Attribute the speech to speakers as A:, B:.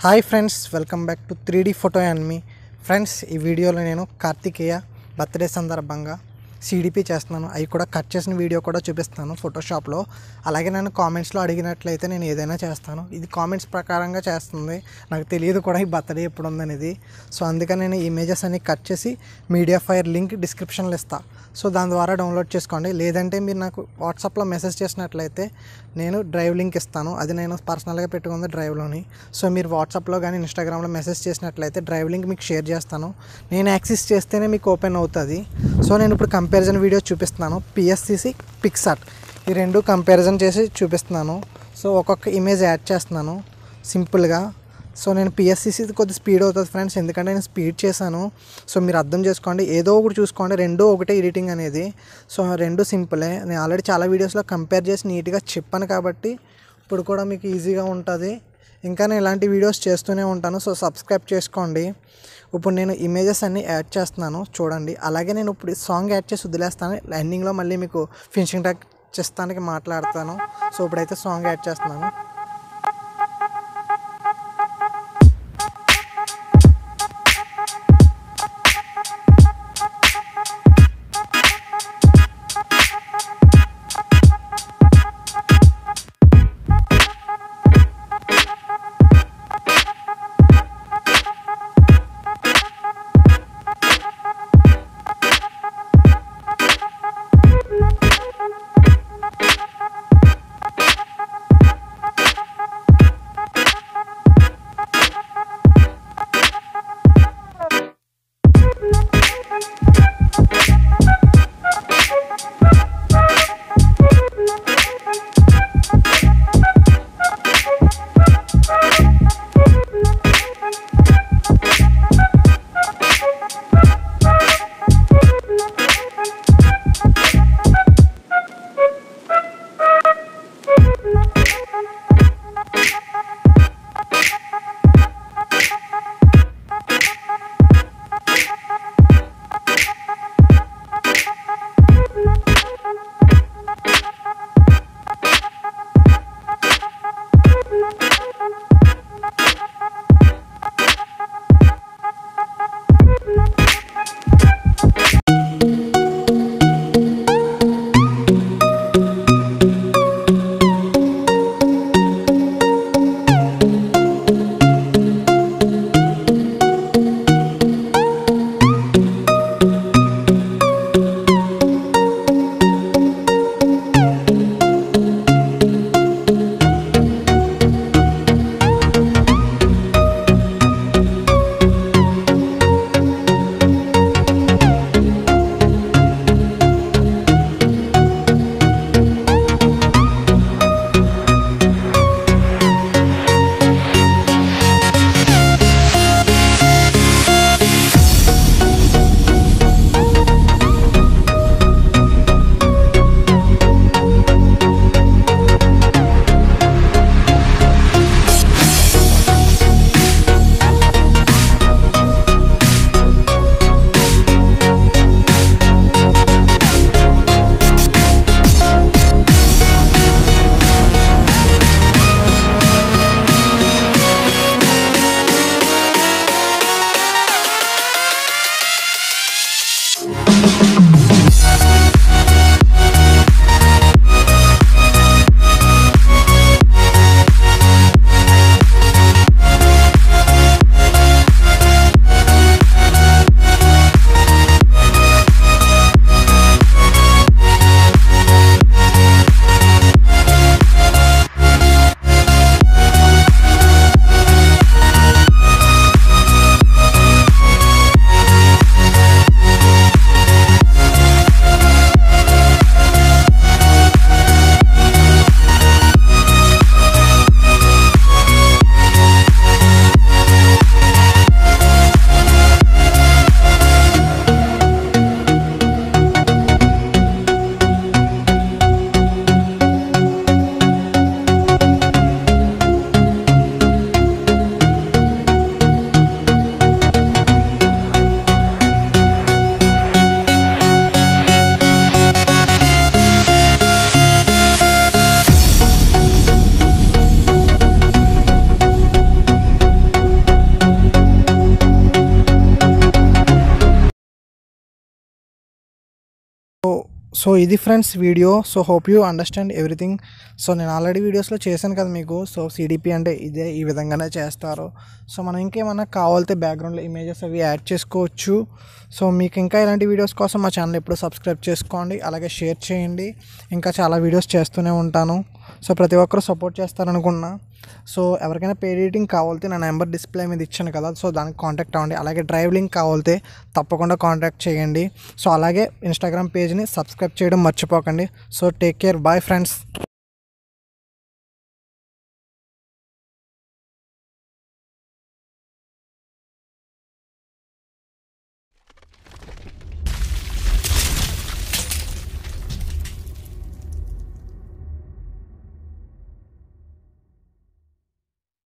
A: hi friends welcome back to three D photo and మీ friends ఈ వీడియోలో నేను కార్తికేయ బర్త్డే సందర్భంగా సిడిపి చేస్తున్నాను అవి కూడా కట్ చేసిన వీడియో కూడా చూపిస్తాను ఫోటోషాప్లో అలాగే నన్ను కామెంట్స్లో అడిగినట్లయితే నేను ఏదైనా చేస్తాను ఇది కామెంట్స్ ప్రకారంగా చేస్తుంది నాకు తెలియదు కూడా ఈ బర్త్డే ఎప్పుడు ఉందనేది సో అందుకని నేను ఇమేజెస్ అన్ని కట్ చేసి మీడియా ఫైర్ లింక్ డిస్క్రిప్షన్లో ఇస్తా సో దాని ద్వారా డౌన్లోడ్ చేసుకోండి లేదంటే మీరు నాకు వాట్సాప్లో మెసేజ్ చేసినట్లయితే నేను డ్రైవ్ లింక్ ఇస్తాను అది నేను పర్సనల్గా పెట్టుకుంది డ్రైవ్లోని సో మీరు వాట్సాప్లో కానీ ఇన్స్టాగ్రామ్లో మెసేజ్ చేసినట్లయితే డ్రైవ్ లింక్ మీకు షేర్ చేస్తాను నేను యాక్సెస్ చేస్తేనే మీకు ఓపెన్ అవుతుంది సో నేను ఇప్పుడు కంపారిజన్ వీడియో చూపిస్తున్నాను పిఎస్సిసి పిక్సార్ట్ ఈ రెండు కంపారిజన్ చేసి చూపిస్తున్నాను సో ఒక్కొక్క ఇమేజ్ యాడ్ చేస్తున్నాను సింపుల్గా సో నేను పిఎస్సిసి కొద్ది స్పీడ్ అవుతుంది ఫ్రెండ్స్ ఎందుకంటే నేను స్పీడ్ చేశాను సో మీరు అర్థం చేసుకోండి ఏదో ఒకటి చూసుకోండి రెండు ఒకటే ఎడిటింగ్ అనేది సో రెండు సింపులే నేను ఆల్రెడీ చాలా వీడియోస్లో కంపేర్ చేసి నీట్గా చెప్పాను కాబట్టి ఇప్పుడు కూడా మీకు ఈజీగా ఉంటుంది ఇంకా నేను ఇలాంటి వీడియోస్ చేస్తూనే ఉంటాను సో సబ్స్క్రైబ్ చేసుకోండి ఇప్పుడు నేను ఇమేజెస్ అన్ని యాడ్ చేస్తున్నాను చూడండి అలాగే నేను ఇప్పుడు సాంగ్ యాడ్ చేసి వదిలేస్తాను ఎండింగ్లో మళ్ళీ మీకు ఫినిషింగ్ ట్యాక్ చేస్తానికి మాట్లాడతాను సో ఇప్పుడైతే సాంగ్ యాడ్ చేస్తున్నాను సో ఇది friends video so hope you understand everything so నేను ఆల్రెడీ వీడియోస్లో చేశాను కదా మీకు సో సిడిపి అంటే ఇదే ఈ విధంగానే చేస్తారు సో మనం ఇంకేమన్నా కావాలితే బ్యాక్గ్రౌండ్లో ఇమేజెస్ అవి యాడ్ చేసుకోవచ్చు సో మీకు ఇంకా ఇలాంటి వీడియోస్ కోసం మా ఛానల్ ఎప్పుడు సబ్స్క్రైబ్ చేసుకోండి అలాగే షేర్ చేయండి ఇంకా చాలా వీడియోస్ చేస్తూనే ఉంటాను సో ప్రతి ఒక్కరు సపోర్ట్ చేస్తారనుకున్నా సో ఎవరికైనా పేడ్ ఎడిటింగ్ కావాలితే నా నెంబర్ డిస్ప్లే మీద ఇచ్చాను కదా సో దానికి కాంటాక్ట్ అవ్వండి అలాగే డ్రైవ్ లింక్ కావాలితే తప్పకుండా కాంటాక్ట్ చేయండి సో అలాగే ఇన్స్టాగ్రామ్ పేజ్ని సబ్స్క్రైబ్ చేయడం మర్చిపోకండి so take care bye friends